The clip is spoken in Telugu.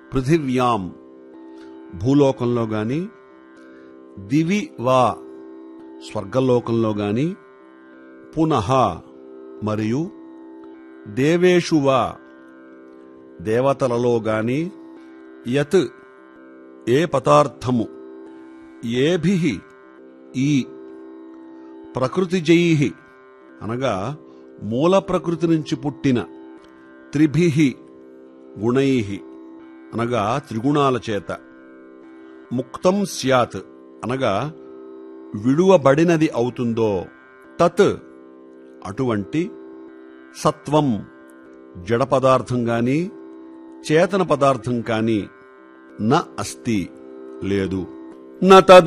పృథివ్యాం భూలోకంలో గాని దివి వా స్వర్గలోకంలో గాని పునః మరియు దేవేషు వా దేవతలలో గాని యత్ ఏ పదార్థము ఏభి ఈ ప్రకృతిజై అనగా మూల ప్రకృతి నుంచి పుట్టిన త్రిభి గుణై అనగా త్రిగుణాల చేత ముక్తం స్యాత్ అనగా విడువబడినది అవుతుందో తత్ అటువంటి సత్వం జడ పదార్థం గాని చేతన పదార్థం కాని న అస్తి లేదు న తద్